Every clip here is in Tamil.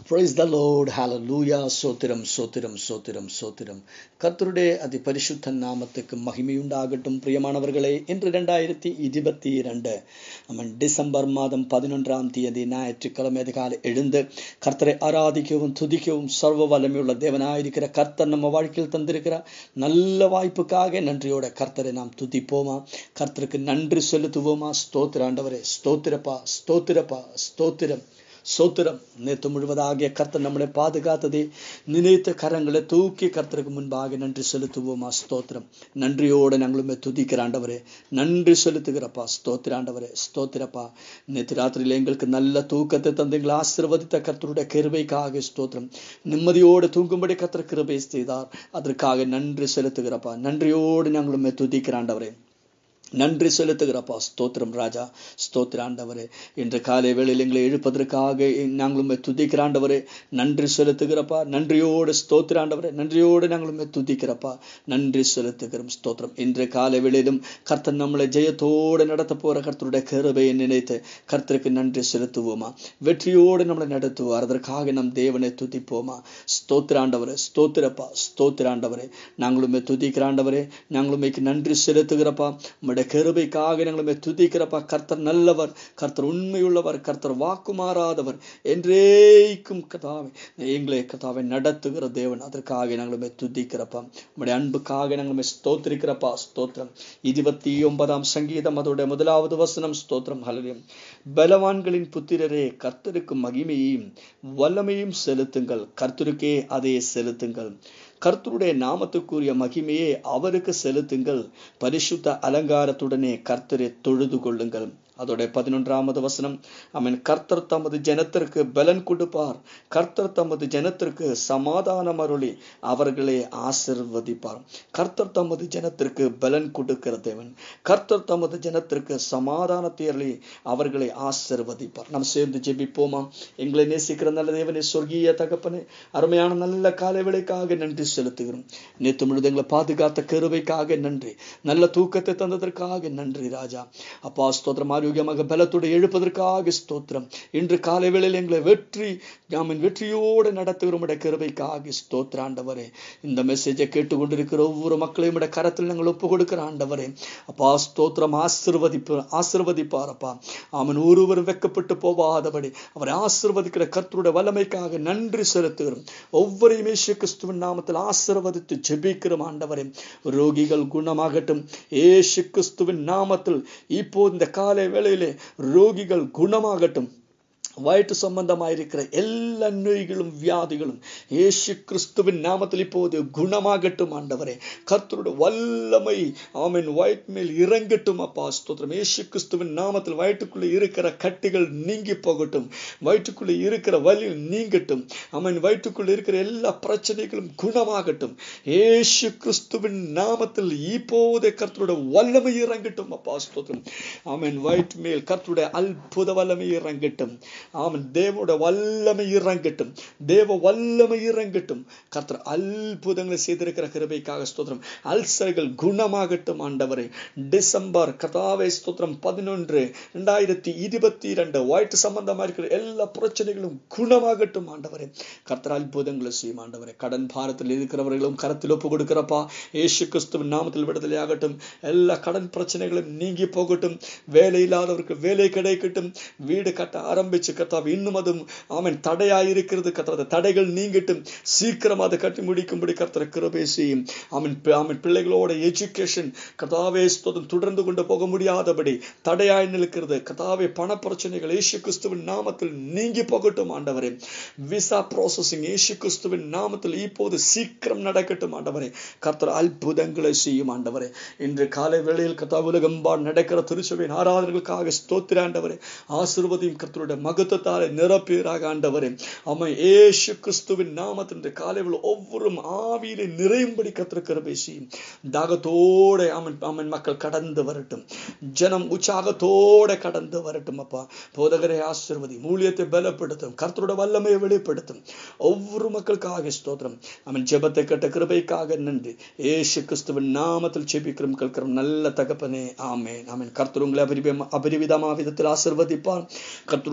Praise the Lord. Hallelujah. சோத்திரம் சோத்திரம் சோத்திரம் சோத்திரம் கர்த்தருடைய அதி பரிசுத்த நாமத்துக்கு மகிமையுண்டாகட்டும் பிரியமானவர்களே இன்று ரெண்டாயிரத்தி இருபத்தி இரண்டு நம்ம டிசம்பர் மாதம் பதினொன்றாம் தேதி ஞாயிற்றுக்கிழமை அதிகாலை எழுந்து கர்த்தரை ஆராதிக்கவும் துதிக்கவும் சர்வ வல்லமையுள்ள தேவனாயிருக்கிற கர்த்தர் நம்ம வாழ்க்கையில் தந்திருக்கிற நல்ல வாய்ப்புக்காக நன்றியோட கர்த்தரை நாம் துதிப்போமா கர்த்தருக்கு நன்றி செலுத்துவோமா ஸ்தோத்திர ஆண்டவரே ஸ்தோத்திரப்பா ஸ்தோத்திரப்பா ஸ்தோத்திரம் சோத்திரம் நேற்று முழுவதாகிய கர்த்தர் நம்மளை பாதுகாத்ததே நினைத்த கரங்களை தூக்கி கர்த்தருக்கு முன்பாக நன்றி செலுத்துவோமா ஸ்தோத்திரம் நன்றியோடு நாங்களுமே துதிக்கிற ஆண்டவரே நன்றி செலுத்துகிறப்பா ஸ்தோத்திர ஆண்டவரே ஸ்தோத்திரப்பா நேற்று ராத்திரியில் எங்களுக்கு நல்ல தூக்கத்தை தந்தீங்களை ஆசிர்வதித்த கர்த்தருடைய கிருபைக்காக ஸ்தோத்திரம் நிம்மதியோடு தூங்கும்படி கர்த்தர் கிருபை செய்தார் அதற்காக நன்றி செலுத்துகிறப்பா நன்றியோடு நாங்களுமே துதிக்கிற ஆண்டவரே நன்றி செலுத்துகிறப்பா ஸ்தோத்திரம் ராஜா ஸ்தோத்திர ஆண்டவரே இன்று காலை வேளையில் எங்களை எழுப்பதற்காக நாங்களுமே துதிக்கிற ஆண்டவரே நன்றி செலுத்துகிறப்பா நன்றியோடு ஸ்தோத்திர ஆண்டவரே நன்றியோடு நாங்களுமே துதிக்கிறப்பா நன்றி செலுத்துகிறோம் ஸ்தோத்திரம் இன்று காலை வேளையிலும் கர்த்தர் நம்மளை ஜெயத்தோடு நடத்த போற கர்த்தருடைய கருபையை நினைத்து கர்த்தருக்கு நன்றி செலுத்துவோமா வெற்றியோடு நம்மளை நடத்துவார் அதற்காக நம் தேவனை துதிப்போமா ஸ்தோத்திர ஆண்டவரே ஸ்தோத்திரப்பா ஸ்தோத்திர ஆண்டவரே நாங்களுமே துதிக்கிற ஆண்டவரே நாங்களுமே நன்றி செலுத்துகிறப்பா உம்முடைய கருபைக்காக நாங்களுமே துதிக்கிறப்பா கர்த்தர் நல்லவர் கர்த்தர் உண்மையுள்ளவர் கர்த்தர் வாக்கு மாறாதவர் என்றேக்கும் கதாவை எங்களை கதாவை நடத்துகிற தேவன் அதற்காக நாங்களுமே துதிக்கிறப்பா உம்முடைய அன்புக்காக நாங்களுமே ஸ்தோத்திரிக்கிறப்பா ஸ்தோத்திரம் இருபத்தி ஒன்பதாம் சங்கீதம் அதோடைய முதலாவது வசனம் ஸ்தோத்திரம் ஹலரியம் பலவான்களின் புத்திரரே கர்த்தருக்கு மகிமையும் வல்லமையும் செலுத்துங்கள் கர்த்தருக்கே அதே செலுத்துங்கள் கர்த்தருடைய நாமத்துக்குரிய மகிமையே அவருக்கு செலுத்துங்கள் பரிசுத்த அலங்காரத்துடனே கர்த்தரை தொழுது கொள்ளுங்கள் அதோட பதினொன்றாவது வசனம் அவன் கர்த்தர் தமது ஜனத்திற்கு பலன் கொடுப்பார் கர்த்தர் தமது ஜனத்திற்கு சமாதானம் அருளி அவர்களை ஆசிர்வதிப்பார் கர்த்தர் தமது ஜனத்திற்கு பலன் கொடுக்கிற தேவன் கர்த்தர் தமது ஜனத்திற்கு சமாதானத்தை அருளி அவர்களை ஆசிர்வதிப்பார் நாம் சேர்ந்து ஜெபிப்போமா எங்களை நேசிக்கிற நல்ல தேவனை சொர்க்கிய தகப்பனே அருமையான நல்ல காலை வேலைக்காக நன்றி செலுத்துகிறோம் நேற்று முழுது எங்களை பாதுகாத்த கருவைக்காக நன்றி நல்ல தூக்கத்தை தந்ததற்காக நன்றி ராஜா அப்பா ஸ்தோத்திரம் ஆரோக்கியமாக பலத்தோடு எழுப்பதற்காக ஸ்தோத்திரம் இன்று காலை வேளையில் எங்களை வெற்றி ஜாமின் வெற்றியோடு நடத்துகிற உடைய கிருபைக்காக ஸ்தோத்திர ஆண்டவரே இந்த மெசேஜை கேட்டுக்கொண்டிருக்கிற ஒவ்வொரு மக்களையும் உடைய கரத்தில் நாங்கள் ஒப்பு கொடுக்கிற ஆண்டவரே அப்பா ஸ்தோத்திரம் ஆசிர்வதிப்பு ஆசிர்வதிப்பாரப்பா அவன் ஒருவரும் வெக்கப்பட்டு போவாதபடி அவரை ஆசிர்வதிக்கிற கர்த்தருடைய வல்லமைக்காக நன்றி செலுத்துகிறோம் ஒவ்வொருமே கிறிஸ்துவின் நாமத்தில் ஆசிர்வதித்து ஜெபிக்கிறோம் ஆண்டவரே ரோகிகள் குணமாகட்டும் ஏசு கிறிஸ்துவின் நாமத்தில் இப்போ இந்த காலை வேளையிலே ரோகிகள் குணமாகட்டும் வயிற்று சம்பந்தமாயிருக்கிற எல்லா நோய்களும் வியாதிகளும் ஏசு கிறிஸ்துவின் நாமத்தில் இப்போது குணமாகட்டும் ஆண்டவரே கர்த்தருடைய வல்லமை ஆமீன் வயிற்று மேல் இறங்கட்டும் அப்பா ஸ்தோத்திரம் ஏசு கிறிஸ்துவின் நாமத்தில் வயிற்றுக்குள்ளே இருக்கிற கட்டிகள் நீங்கி போகட்டும் வயிற்றுக்குள்ளே இருக்கிற வலி நீங்கட்டும் ஆமீன் வயிற்றுக்குள்ளே இருக்கிற எல்லா பிரச்சனைகளும் குணமாகட்டும் ஏசு கிறிஸ்துவின் நாமத்தில் இப்போதே கர்த்தருடைய வல்லமை இறங்கட்டும் அப்பா ஸ்தோத்திரம் ஆமீன் வயிற்று மேல் கர்த்தருடைய அற்புத வல்லமை இறங்கட்டும் ஆமன் தேவோட வல்லமை இறங்கட்டும் தேவ வல்லமை இறங்கட்டும் கர்த்தர் அற்புதங்களை செய்திருக்கிற கிருபைக்காக ஸ்தோத்திரம் அல்சர்கள் குணமாகட்டும் ஆண்டவரே டிசம்பர் கதாவை ஸ்தோத்திரம் பதினொன்று ரெண்டாயிரத்தி இருபத்தி இரண்டு வயிற்று சம்பந்தமா இருக்கிற எல்லா பிரச்சனைகளும் குணமாகட்டும் ஆண்டவரே கர்த்தர் அற்புதங்களை செய்யும் ஆண்டவரே கடன் பாரத்தில் இருக்கிறவர்களும் கரத்தில் ஒப்பு கொடுக்கிறப்பா ஏசு கிறிஸ்துவின் நாமத்தில் விடுதலை ஆகட்டும் எல்லா கடன் பிரச்சனைகளும் நீங்கி போகட்டும் வேலை இல்லாதவருக்கு வேலை கிடைக்கட்டும் வீடு கட்ட ஆரம்பிச்சு கத்தாவை இன்னும் அதுவும் அவன் தடையாயிருக்கிறது கத்தாத தடைகள் நீங்கட்டும் சீக்கிரம் அதை கட்டி முடிக்கும்படி கர்த்தர் கிருபை செய்யும் அவன் அவன் பிள்ளைகளோட எஜுகேஷன் கதாவே ஸ்தோதம் தொடர்ந்து கொண்டு போக முடியாதபடி தடையாய் நிற்கிறது கதாவே பண பிரச்சனைகள் ஏசு கிறிஸ்துவின் நாமத்தில் நீங்கி போகட்டும் ஆண்டவரே விசா ப்ராசஸிங் ஏசு கிறிஸ்துவின் நாமத்தில் இப்போது சீக்கிரம் நடக்கட்டும் ஆண்டவரே கர்த்தர் அற்புதங்களை செய்யும் ஆண்டவரே இன்று காலை வேளையில் கதா உலகம்பாடு நடக்கிற திருச்சபையின் ஆராதனைகளுக்காக ஸ்தோத்திர ஆண்டவரே ஆசிர்வதியும் கர்த்தருடைய மகத்துவத்தாலே நிரப்பீராக ஆண்டவரே அவன் ஏசு கிறிஸ்துவின் நாமத்தின் காலைவில் ஒவ்வொரு ஆவியிலே நிறையும்படி கத்திருக்கிற பேசி தாகத்தோட அவன் அவன் மக்கள் கடந்து வரட்டும் ஜனம் உற்சாகத்தோட கடந்து வரட்டும் அப்பா போதகரை ஆசிர்வதி மூலியத்தை பலப்படுத்தும் கர்த்தருடைய வல்லமையை வெளிப்படுத்தும் ஒவ்வொரு மக்களுக்காக ஸ்தோத்திரம் அவன் ஜெபத்தை கட்ட கிருபைக்காக நன்றி ஏசு கிறிஸ்துவின் நாமத்தில் செபிக்கிறோம் கேட்கிறோம் நல்ல தகப்பனே ஆமே ஆமேன் கர்த்தர் உங்களை அபரிவிதமா விதத்தில் ஆசிர்வதிப்பார் கர்த்தருடைய கிருபை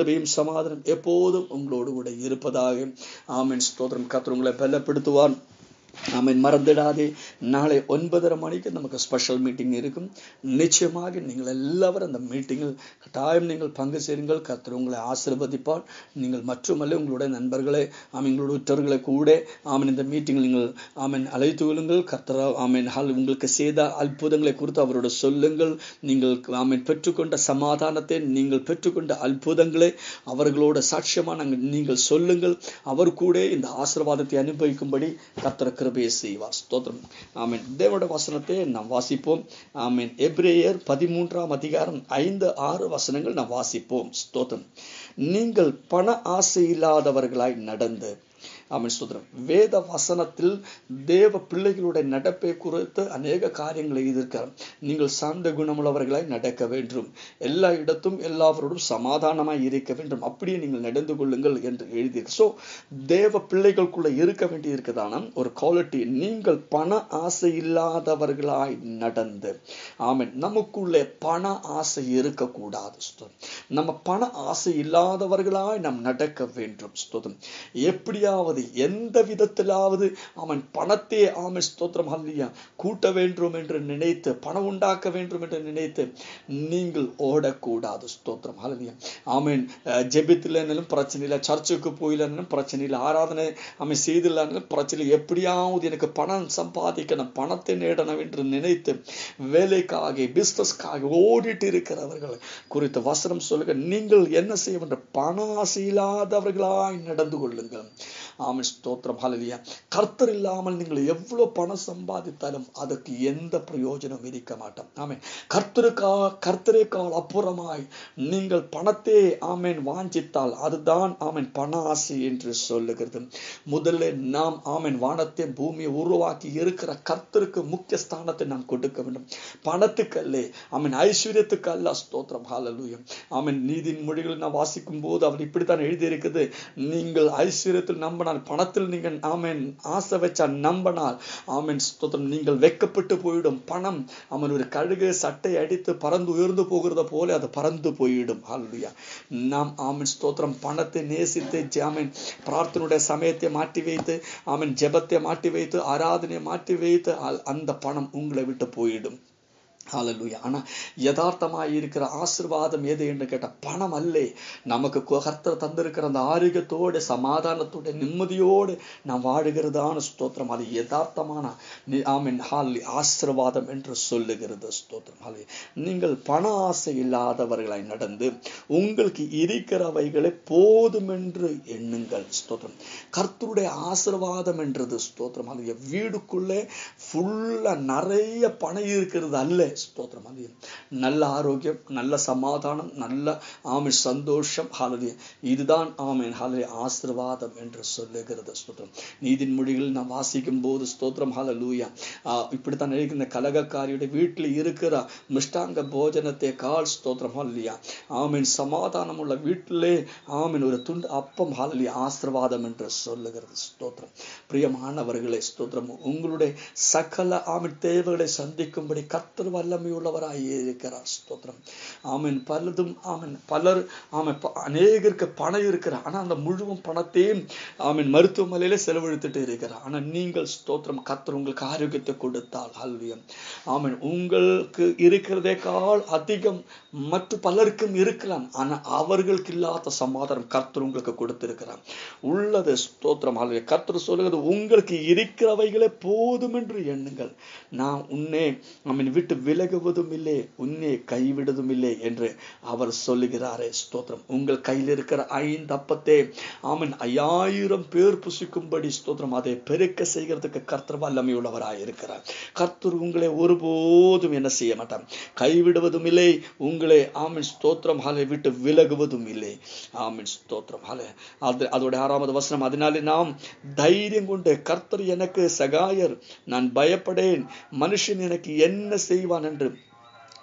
கிருபையும் சமாதானம் எப்போதும் உங்களோடு கூட இருப்பதாக ஆமென் ஸ்தோத்திரம் கர்த்தர் உங்களை பலப்படுத்துவார் ஆமென் மறந்துடாதே நாளை ஒன்பதரை மணிக்கு நமக்கு ஸ்பெஷல் மீட்டிங் இருக்கும் நிச்சயமாக நீங்கள் எல்லாரும் அந்த மீட்டிங்கில் கட்டாயம் நீங்கள் பங்கு சேருங்கள் கர்த்தர் உங்களை ஆசீர்வதிப்பார் நீங்கள் மட்டுமல்ல உங்களுடைய நண்பர்களே ஆமென் உங்களுடைய உற்றவர்களை கூட ஆமென் இந்த மீட்டிங்கில் நீங்கள் ஆமென் அழைத்து கொள்ளுங்கள் கர்த்தரா ஆமென் ஹால் உங்களுக்கு செய்த அற்புதங்களை குறித்து அவரோட சொல்லுங்கள் நீங்கள் ஆமென் பெற்றுக்கொண்ட சமாதானத்தை நீங்கள் பெற்றுக்கொண்ட அற்புதங்களை அவர்களோட சாட்சியமா நாங்கள் நீங்கள் சொல்லுங்கள் அவர் கூட இந்த ஆசீர்வாதத்தை அனுபவிக்கும்படி கர்த்தர் கிருபையை செய்வார் ஸ்தோத்திரம் ஆமென் தேவனுடைய வசனத்தை நாம் வாசிப்போம் ஆமென் எப்ரேயர் பதிமூன்றாம் அதிகாரம் ஐந்து ஆறு வசனங்கள் நாம் வாசிப்போம் ஸ்தோத்திரம் நீங்கள் பண ஆசை இல்லாதவர்களாய் நடந்து ஆமென் ஸ்தோத்திரம் வேத வசனத்தில் தேவ பிள்ளைகளுடைய நடப்பை குறித்து அநேக காரியங்களை எதிர்க்கிறார் நீங்கள் சார்ந்த குணமுள்ளவர்களாய் நடக்க வேண்டும் எல்லா இடத்தும் எல்லாவரோடும் சமாதானமாய் இருக்க வேண்டும் அப்படியே நீங்கள் நடந்து கொள்ளுங்கள் என்று எழுதியிருக்கு ஸோ தேவ பிள்ளைகளுக்குள்ள இருக்க வேண்டி இருக்குதான ஒரு குவாலிட்டி நீங்கள் பண ஆசை இல்லாதவர்களாய் நடந்து ஆமென் நமக்குள்ளே பண ஆசை இருக்கக்கூடாது ஸ்தோத்திரம் நம்ம பண ஆசை இல்லாதவர்களாய் நாம் நடக்க வேண்டும் ஸ்தோத்திரம் எப்படியாவது எந்த விதத்திலாவது அவன் பணத்தை ஆமை ஸ்தோத்திரம் அல்லையா கூட்ட வேண்டும் என்று நினைத்து பணம் உண்டாக்க வேண்டும் என்று நினைத்து நீங்கள் ஓடக்கூடாது ஸ்தோத்திரம் அல்லையா ஆமீன் ஜெபித்திலும் பிரச்சனை இல்லை சர்ச்சுக்கு போயிலன்னு பிரச்சனை இல்லை ஆராதனை அவன் செய்தில்லைன்னு பிரச்சனை இல்லை எப்படியாவது எனக்கு பணம் சம்பாதிக்கணும் பணத்தை நேடணும் என்று நினைத்து வேலைக்காக பிசினஸ்க்காக ஓடிட்டு இருக்கிறவர்கள் குறித்த வசனம் சொல்லுங்க நீங்கள் என்ன செய்ய வேண்டும் பண ஆசை இல்லாதவர்களாய் நடந்து கொள்ளுங்கள் ஆமை ஸ்தோத்திரம் ஹalleluya கர்த்தர் இல்லாமல் நீங்கள் எவ்வளவு பணம் சம்பாதித்தாலும் அதற்கு எந்த பிரயோஜனம் இருக்க மாட்டோம் ஆமென் கர்த்தருக்கா கர்த்தரேக்கால் அப்புறமாய் நீங்கள் பணத்தை ஆமேன் வாஞ்சித்தால் அதுதான் ஆமேன் பண ஆசை என்று சொல்லுகிறது முதல்ல நாம் ஆமேன் வானத்தை பூமியை உருவாக்கி இருக்கிற கர்த்தருக்கு முக்கிய ஸ்தானத்தை நாம் கொடுக்க வேண்டும் பணத்துக்கு அல்ல ஆமேன் ஐஸ்வர்யத்துக்கு அல்ல ஸ்தோத்திரம் ஹalleluya ஆமேன் நீதியின் மொழிகளை நான் வாசிக்கும் போது அவர் இப்படித்தான் எழுதி இருக்குது நீங்கள் ஐஸ்வர்யத்தில் நம்பினால் பணத்தில் நீங்கள் ஆமேன் ஆசை வச்சா நம்பினால் ஆமேன் ஸ்தோத்திரம் நீங்கள் வெக்கப்பட்டு போயிடும் பணம் அவன் ஒரு கழுகு சட்டை அடித்து பறந்து உயர்ந்து போகிறத போல அது பறந்து போயிடும் ஹalleluya நாம் ஆமேன் ஸ்தோத்திரம் பணத்தை நேசித்து ஆமேன் பிரார்த்தனுடைய சமயத்தை மாற்றி வைத்து ஆமேன் ஜெபத்தை மாற்றி வைத்து ஆராதனையை மாற்றி வைத்து அந்த பணம் உங்களை விட்டு போயிடும் ஹalleluya ஆனா யதார்த்தமாய் இருக்கிற ஆசிர்வாதம் எது என்று கேட்ட பணம் அல்லே நமக்கு கர்த்தர் தந்திருக்கிற அந்த ஆரோக்கியத்தோடு சமாதானத்தோட நிம்மதியோடு நாம் வாழுகிறதான ஸ்தோத்திரம் அது யதார்த்தமான ஆமீன் ஹாலி ஆசிர்வாதம் என்று சொல்லுகிறது ஸ்தோத்திரம் ஹாலி நீங்கள் பண ஆசை இல்லாதவர்களாய் நடந்து உங்களுக்கு இருக்கிறவைகளை போதும் என்று எண்ணுங்கள் ஸ்தோத்திரம் கர்த்தருடைய ஆசிர்வாதம் என்றது ஸ்தோத்திரம் ஹாலி வீடுக்குள்ளே ஃபுல்லா நிறைய பணம் இருக்கிறது அல்ல ஸ்தோத்திரம் அது நல்ல ஆரோக்கியம் நல்ல சமாதானம் நல்ல ஆமை சந்தோஷம் ஹாலதி இதுதான் ஆமேன் ஹாலதி ஆசிர்வாதம் என்று சொல்லுகிறது ஸ்தோத்திரம் நீதின் மொழிகள் நான் வாசிக்கும் போது ஸ்தோத்திரம் ஹாலலூயா இப்படித்தான் இருக்கிற கலகக்காரியுடைய வீட்டில் இருக்கிற மிஷ்டாங்க போஜனத்தை கால் ஸ்தோத்திரம் ஹாலியா ஆமீன் சமாதானம் உள்ள வீட்டிலே ஆமீன் ஒரு துண்டு அப்பம் ஹாலலி ஆசிர்வாதம் என்று சொல்லுகிறது ஸ்தோத்திரம் பிரியமானவர்களே ஸ்தோத்திரம் உங்களுடைய சகல ஆமீன் தேவைகளை சந்திக்கும்படி கத்தர் வல்லமையுள்ளவராய் இருக்கிறார் ஸ்தோத்திரம் ஆமீன் பலதும் ஆமீன் பலர் ஆமீன் அநேகருக்கு பணம் இருக்கிறார் ஆனா அந்த முழுவதும் பணத்தையும் ஆமீன் மருத்துவமனையில செலவழித்துட்டு இருக்கிறார் ஆனா நீங்கள் ஸ்தோத்திரம் கத்தர் உங்களுக்கு ஆரோக்கியத்தை கொடுத்தால் அல்வியம் ஆமீன் உங்களுக்கு இருக்கிறதே கால் அதிகம் மற்ற பலருக்கும் இருக்கலாம் ஆனா அவர்களுக்கு இல்லாத சமாதானம் கர்த்தர் உங்களுக்கு கொடுத்திருக்கிறார் உள்ளது ஸ்தோத்திரம் ஆல்விய கர்த்தர் சொல்லுகிறது உங்களுக்கு இருக்கிறவைகளே போதும் என்று எண்ணுங்கள் நான் உன்னே அவன் விட்டு விலகுவதும் இல்லை உன்னே கைவிடுவதும் இல்லை என்று அவர் சொல்லுகிறாரே ஸ்தோத்திரம் உங்கள் கையில் இருக்கிற ஐந்து அப்பத்தை ஆமன் ஐயாயிரம் பேர் புசிக்கும்படி ஸ்தோத்திரம் அதை பெருக்க செய்கிறதுக்கு கர்த்தர் வல்லமை உள்ளவராய் இருக்கிறார் கர்த்தர் உங்களை ஒருபோதும் என்ன செய்ய மாட்டார் கைவிடுவதும் இல்லை உங்களை ஆமின் ஸ்தோத்திரம் ஹாலை விட்டு விலகுவதும் இல்லை ஆமின் ஸ்தோத்திரம் ஹாலை அது அதோட ஆறாவது வசனம் அதனாலே நாம் தைரியம் கொண்டு கர்த்தர் எனக்கு சகாயர் நான் பயப்படேன் மனுஷன் எனக்கு என்ன செய்வான் என்று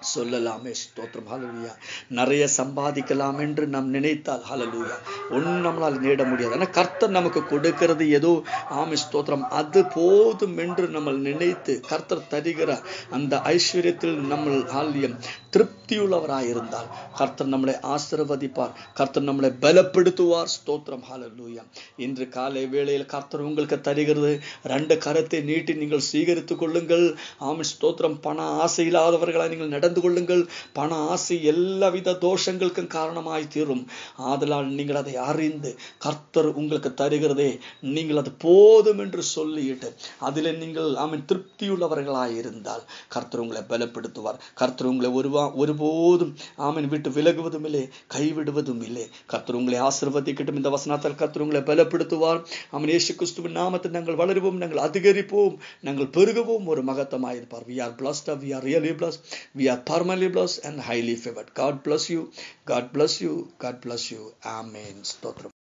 சொல்லலாமே ஸ்தோத்திரம் ஹalleluya நிறைய சம்பாதிக்கலாம் என்று நாம் நினைத்தால் ஹalleluya ஒன்றும் நம்மளால் நேட முடியாது ஆனால் கர்த்தர் நமக்கு கொடுக்கிறது ஏதோ ஆமே ஸ்தோத்திரம் அது போதும் என்று நம்ம நினைத்து கர்த்தர் தருகிற அந்த ஐஸ்வர்யத்தில் நம்ம ஆலயம் திருப்தியுள்ளவராய் இருந்தால் கர்த்தர் நம்மளை ஆசிர்வதிப்பார் கர்த்தர் நம்மளை பலப்படுத்துவார் ஸ்தோத்திரம் ஹalleluya இன்று காலை வேளையில் கர்த்தர் உங்களுக்கு தருகிறது ரெண்டு கரத்தை நீட்டி நீங்கள் சீகரித்துக் கொள்ளுங்கள் ஆமே ஸ்தோத்திரம் பண ஆசை இல்லாதவர்களாய் நீங்கள் நடந்து கொள்ளுங்கள் பண ஆசை எல்லாவித தோஷங்களுக்கும் காரணமாய் தீரும் ஆதலால் நீங்கள் அதை அறிந்து கர்த்தர் உங்களுக்கு தருகிறதே நீங்கள் அது போதும் என்று சொல்லிட்டு அதில் நீங்கள் ஆமீன் திருப்தியுள்ளவர்களாய் இருந்தால் கர்த்தர் உங்களை பலப்படுத்துவார் கர்த்தர் உங்களை ஒருவா ஒருபோதும் ஆமீன் விட்டு விலகுவதும் இல்லை கைவிடுவதும் இல்லை கர்த்தர் உங்களை ஆசிர்வதிக்கட்டும் இந்த வசனத்தால் கர்த்தர் உங்களை பலப்படுத்துவார் ஆமீன் இயேசு கிறிஸ்துவின் நாமத்தில் நாங்கள் வளருவோம் நாங்கள் அதிகரிப்போம் நாங்கள் பெருகுவோம் ஒரு மகத்தமாயிருப்பார் we are blessed we are really blessed we are permanently blessed and highly favored god bless you god bless you god bless you amen ஸ்தோத்திரம்